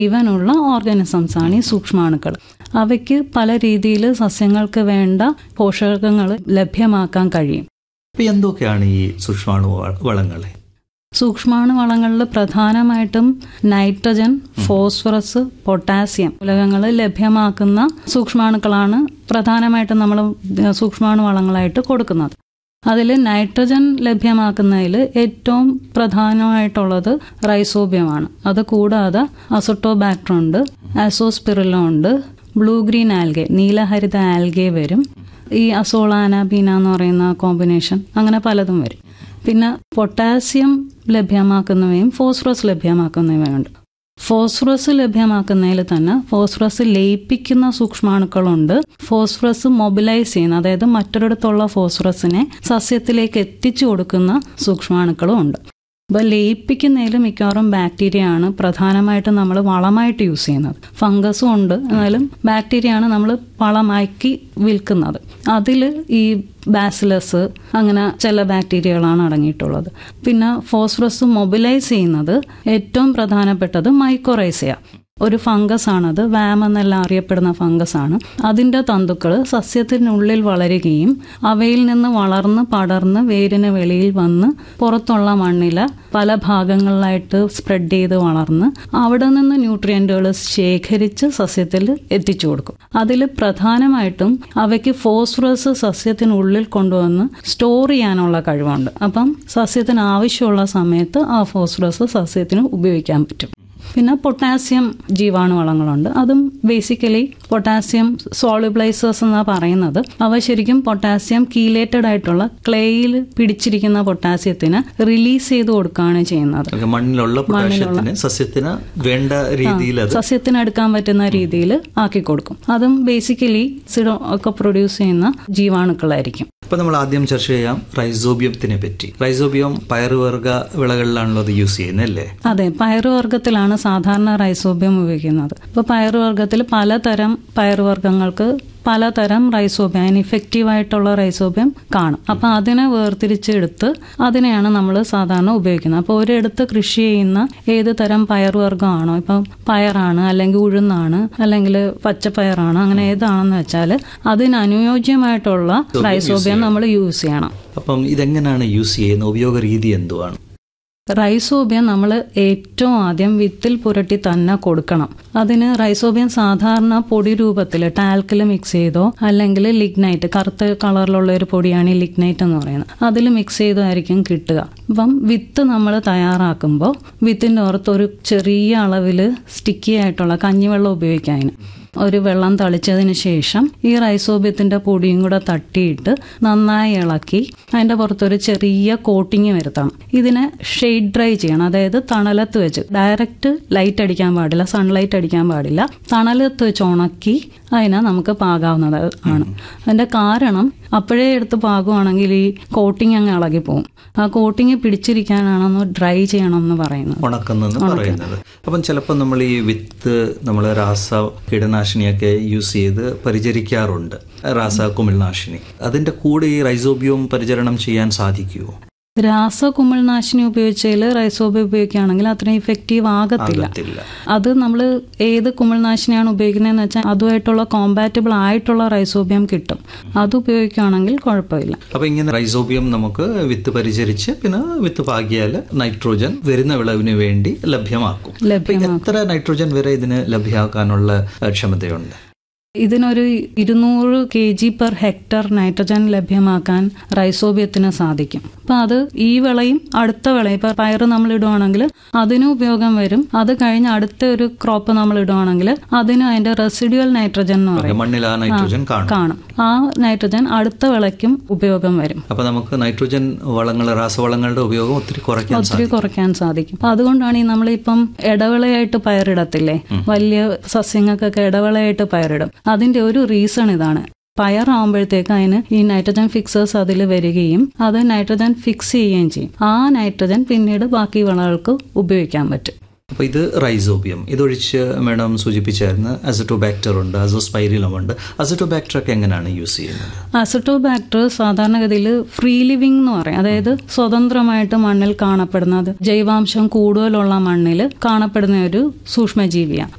ജീവനുള്ള ഓർഗാനിസംസ് ആണ് ഈ സൂക്ഷ്മാണുക്കൾ അവയ്ക്ക് പല രീതിയിൽ സസ്യങ്ങൾക്ക് വേണ്ട പോഷകങ്ങൾ ലഭ്യമാക്കാൻ കഴിയും അപ്പൊ എന്തൊക്കെയാണ് ഈ സൂക്ഷ്മാണു വ- വളങ്ങൾ സൂക്ഷ്മാണു വളങ്ങളിൽ പ്രധാനമായിട്ടും നൈട്രജൻ ഫോസ്ഫറസ് പൊട്ടാസ്യം മൂലകങ്ങൾ ലഭ്യമാക്കുന്ന സൂക്ഷ്മാണുക്കളാണ് പ്രധാനമായിട്ടും നമ്മൾ സൂക്ഷ്മാണു വളങ്ങളായിട്ട് കൊടുക്കുന്നത് അതിൽ നൈട്രജൻ ലഭ്യമാക്കുന്നതിൽ ഏറ്റവും പ്രധാനമായിട്ടുള്ളത് റൈസോബിയമാണ് അത് കൂടാതെ അസോട്ടോബാക്ടർ ഉണ്ട് അസോസ്പിറിലോ ഉണ്ട് ബ്ലൂ ഗ്രീൻ ആൽഗെ നീലഹരിത ആൽഗെ വരും ഈ അസോളാന ബീന എന്ന് പറയുന്ന കോമ്പിനേഷൻ അങ്ങനെ പലതും വരും പിന്നെ പൊട്ടാസ്യം ലഭ്യമാക്കുന്നവയും ഫോസ്ഫറസ് ലഭ്യമാക്കുന്നവയുണ്ട് ഫോസ്ഫറസ് ലഭ്യമാക്കുന്നതിൽ തന്നെ ഫോസ്ഫറസ് ലയിപ്പിക്കുന്ന സൂക്ഷ്മാണുക്കളുണ്ട് ഫോസ്ഫറസ് മൊബിലൈസ് ചെയ്യുന്ന അതായത് മറ്റൊരിടത്തുള്ള ഫോസ്ഫറസിനെ സസ്യത്തിലേക്ക് എത്തിച്ചു കൊടുക്കുന്ന സൂക്ഷ്മാണുക്കളും ഉണ്ട് അപ്പോൾ ലയിപ്പിക്കുന്നതിൽ മിക്കവാറും ബാക്ടീരിയ ആണ് പ്രധാനമായിട്ടും നമ്മൾ വളമായിട്ട് യൂസ് ചെയ്യുന്നത് ഫംഗസും ഉണ്ട് എന്നാലും ബാക്ടീരിയ ആണ് നമ്മൾ വളമാക്കി വിൽക്കുന്നത് അതിൽ ഈ ബാസിലസ് അങ്ങനെ ചില ബാക്ടീരിയകളാണ് അടങ്ങിയിട്ടുള്ളത് പിന്നെ ഫോസ്ഫറസ് മൊബിലൈസ് ചെയ്യുന്നത് ഏറ്റവും പ്രധാനപ്പെട്ടത് മൈക്കോറൈസിയ ഒരു ഫംഗസ് ആണത് വാം എന്നെല്ലാം അറിയപ്പെടുന്ന ഫംഗസ് ആണ് അതിൻ്റെ തന്തുക്കൾ സസ്യത്തിനുള്ളിൽ വളരുകയും അവയിൽ നിന്ന് വളർന്ന് പടർന്ന് വേരിന് വെളിയിൽ വന്ന് പുറത്തുള്ള മണ്ണിൽ പല ഭാഗങ്ങളിലായിട്ട് സ്പ്രെഡ് ചെയ്ത് വളർന്ന് അവിടെ നിന്ന് ന്യൂട്രിയൻറ്റുകൾ ശേഖരിച്ച് സസ്യത്തിൽ എത്തിച്ചു കൊടുക്കും അതിൽ പ്രധാനമായിട്ടും അവയ്ക്ക് ഫോസ്ഫറസ് സസ്യത്തിനുള്ളിൽ കൊണ്ടുവന്ന് സ്റ്റോർ ചെയ്യാനുള്ള കഴിവുണ്ട് അപ്പം സസ്യത്തിന് ആവശ്യമുള്ള സമയത്ത് ആ ഫോസ്ഫറസ് സസ്യത്തിന് ഉപയോഗിക്കാൻ പറ്റും പിന്നെ പൊട്ടാസ്യം ജീവാണുവളങ്ങളുണ്ട് അതും ബേസിക്കലി പൊട്ടാസ്യം സോളിബിളൈസേഴ്സ് എന്നാണ് പറയുന്നത് അവ ശരിക്കും പൊട്ടാസ്യം കീലേറ്റഡ് ആയിട്ടുള്ള ക്ലേയിൽ പിടിച്ചിരിക്കുന്ന പൊട്ടാസ്യത്തിന് റിലീസ് ചെയ്ത് കൊടുക്കുകയാണ് ചെയ്യുന്നത് മണ്ണിലുള്ള പൊട്ടാഷ്യത്തിന് സസ്യത്തിന് വേണ്ട രീതിയിൽ അത് സസ്യത്തിന് എടുക്കാൻ പറ്റുന്ന രീതിയിൽ ആക്കി കൊടുക്കും അതും ബേസിക്കലി സിഡോ ഒക്കെ പ്രൊഡ്യൂസ് ചെയ്യുന്ന ജീവാണുക്കളായിരിക്കും അപ്പൊ നമ്മൾ ആദ്യം ചർച്ച ചെയ്യാം റൈസോബിയത്തിനെ പറ്റി റൈസോബിയം പയറുവർഗ വിളകളിലാണല്ലോ അത് യൂസ് ചെയ്യുന്നത് അല്ലേ അതെ പയറുവർഗ്ഗത്തിലാണ് സാധാരണ റൈസോബിയം ഉപയോഗിക്കുന്നത് ഇപ്പോൾ പയറുവർഗ്ഗത്തിൽ പലതരം പയറുവർഗ്ഗങ്ങൾക്ക് പലതരം റൈസോബിയം അതിന് ഇഫക്റ്റീവ് ആയിട്ടുള്ള റൈസോബിയം കാണും അപ്പം അതിനെ വേർതിരിച്ചെടുത്ത് അതിനെയാണ് നമ്മൾ സാധാരണ ഉപയോഗിക്കുന്നത് അപ്പോൾ ഒരിടത്ത് കൃഷി ചെയ്യുന്ന ഏത് തരം പയറുവർഗ്ഗമാണോ ഇപ്പം പയറാണ് അല്ലെങ്കിൽ ഉഴുന്നാണ് അല്ലെങ്കിൽ പച്ചപ്പയറാണ് അങ്ങനെ ഏതാണെന്ന് വെച്ചാൽ അതിന് അനുയോജ്യമായിട്ടുള്ള റൈസോബിയം നമ്മൾ യൂസ് ചെയ്യണം അപ്പം ഇതെങ്ങനെയാണ് യൂസ് ചെയ്യുന്നത് ഉപയോഗ രീതി എന്തുവാണ് റൈസോബിയം നമ്മൾ ഏറ്റവും ആദ്യം വിത്തിൽ പുരട്ടി തന്നെ കൊടുക്കണം അതിന് റൈസോബിയം സാധാരണ പൊടി രൂപത്തിൽ ടാൽക്കിൽ മിക്സ് ചെയ്തോ അല്ലെങ്കിൽ ലിഗ്നൈറ്റ് കറുത്ത കളറിലുള്ള ഒരു പൊടിയാണ് ഈ ലിഗ്നൈറ്റ് എന്ന് പറയുന്നത് അതിൽ മിക്സ് ചെയ്തായിരിക്കും കിട്ടുക അപ്പം വിത്ത് നമ്മൾ തയ്യാറാക്കുമ്പോൾ വിത്തിൻ്റെ പുറത്ത് ഒരു ചെറിയ അളവിൽ സ്റ്റിക്കി ആയിട്ടുള്ള കഞ്ഞിവെള്ളം ഉപയോഗിക്കാം അതിന് ഒരു വെള്ളം തളിച്ചതിന് ശേഷം ഈ റൈസോബിയത്തിന്റെ പൊടിയും കൂടെ തട്ടിയിട്ട് നന്നായി ഇളക്കി അതിന്റെ പുറത്തൊരു ചെറിയ കോട്ടിങ് വരുത്തണം ഇതിനെ ഷെയ്ഡ് ഡ്രൈ ചെയ്യണം അതായത് തണലത്ത് വെച്ച് ഡയറക്റ്റ് ലൈറ്റ് അടിക്കാൻ പാടില്ല സൺലൈറ്റ് അടിക്കാൻ പാടില്ല തണലത്ത് വെച്ച് ഉണക്കി അതിനെ നമുക്ക് പാകാവുന്നത് ആണ് അതിന്റെ കാരണം അപ്പോഴേ എടുത്ത് പാകുവാണെങ്കിൽ ഈ കോട്ടിങ് അങ്ങ് ഇളകി പോകും ആ കോട്ടിങ് പിടിച്ചിരിക്കാനാണെന്ന് ഡ്രൈ ചെയ്യണം എന്ന് പറയുന്നത് ഉണക്കുന്നെന്ന് പറയുന്നത് അപ്പം ചിലപ്പോൾ നമ്മൾ ഈ വിത്ത് നമ്മൾ രാസ കീടനാശിനിയൊക്കെ യൂസ് ചെയ്ത് പരിചരിക്കാറുണ്ട് രാസ കുമിൾനാശിനി അതിന്റെ കൂടെ ഈ റൈസോബിയം പരിചരണം ചെയ്യാൻ സാധിക്കുമോ രാസ കുമിൾനാശിനി ഉപയോഗിച്ചതിൽ റൈസോബിയം ഉപയോഗിക്കുകയാണെങ്കിൽ അത്രയും ഇഫക്റ്റീവ് ആകത്തില്ല ആകത്തില്ല. അത് നമ്മൾ ഏത് കുമിൾനാശിനിയാണ് ഉപയോഗിക്കുന്നതെന്ന് വെച്ചാൽ അതുമായിട്ടുള്ള കോമ്പാറ്റബിൾ ആയിട്ടുള്ള റൈസോബിയം കിട്ടും അത് ഉപയോഗിക്കുകയാണെങ്കിൽ കുഴപ്പമില്ല അപ്പൊ ഇങ്ങനെ റൈസോബിയം നമുക്ക് വിത്ത് പരിചരിച്ച് പിന്നെ വിത്ത് പാകിയാൽ നൈട്രോജൻ വരുന്ന വിളവിന് വേണ്ടി ലഭ്യമാക്കും അപ്പൊ എത്ര നൈട്രോജൻ വരെ ഇതിന് ലഭ്യമാക്കാനുള്ള അഹ്, ക്ഷമതയുണ്ട് ഇതിനൊരു ഇരുന്നൂറ് K G per hectare nitrogen ലഭ്യമാക്കാൻ റൈസോബിയത്തിന് സാധിക്കും അപ്പം അത് ഈ വിളയും അടുത്ത വിളയും ഇപ്പം പയർ നമ്മൾ ഇടുവാണെങ്കിൽ അതിനും ഉപയോഗം വരും അത് കഴിഞ്ഞ് അടുത്ത ഒരു ക്രോപ്പ് നമ്മൾ ഇടുവാണെങ്കിൽ അതിനും അതിന്റെ റെസിഡ്യുവൽ നൈട്രജൻ എന്ന് പറയും മണ്ണിൽ ആ നൈട്രോജൻ കാണും കാണും ആ നൈട്രജൻ അടുത്ത വിളയ്ക്കും ഉപയോഗം വരും അപ്പൊ നമുക്ക് നൈട്രോജൻ വളങ്ങൾ രാസവളങ്ങളുടെ ഉപയോഗം ഒത്തിരി കുറയ്ക്കാൻ ഒത്തിരി കുറയ്ക്കാൻ സാധിക്കും അപ്പൊ അതുകൊണ്ടാണ് ഈ നമ്മളിപ്പം ഇടവിളയായിട്ട് പയറിടത്തില്ലേ വലിയ സസ്യങ്ങൾക്കൊക്കെ ഇടവിളയായിട്ട് പയറിടും അതിന്റെ ഒരു റീസൺ ഇതാണ് പയറാകുമ്പോഴത്തേക്ക് അതിന് ഈ നൈട്രജൻ ഫിക്സേഴ്സ് അതിൽ വരികയും അത് നൈട്രജൻ ഫിക്സ് ചെയ്യുകയും ചെയ്യും ആ നൈട്രജൻ പിന്നീട് ബാക്കി വിളകൾക്ക് ഉപയോഗിക്കാൻ പറ്റും അപ്പോൾ ഇത് റൈസോബിയം ഇതൊഴിച്ച് മാഡം സൂചിപ്പിച്ചായിരുന്നു അസറ്റോബാക്ടർ ഉണ്ട് അസോസ്പൈരിലം ഉണ്ട് അസറ്റോബാക്ടർ ഒക്കെ എങ്ങനെയാണ് യൂസ് ചെയ്യുന്നത് അസിറ്റോബാക്ടർ സാധാരണഗതിയിൽ ഫ്രീ ലിവിംഗ് എന്ന് പറയും അതായത് സ്വതന്ത്രമായിട്ട് മണ്ണിൽ കാണപ്പെടുന്നത് ജൈവാംശം കൂടുതലുള്ള മണ്ണിൽ കാണപ്പെടുന്ന ഒരു സൂക്ഷ്മജീവിയാണ്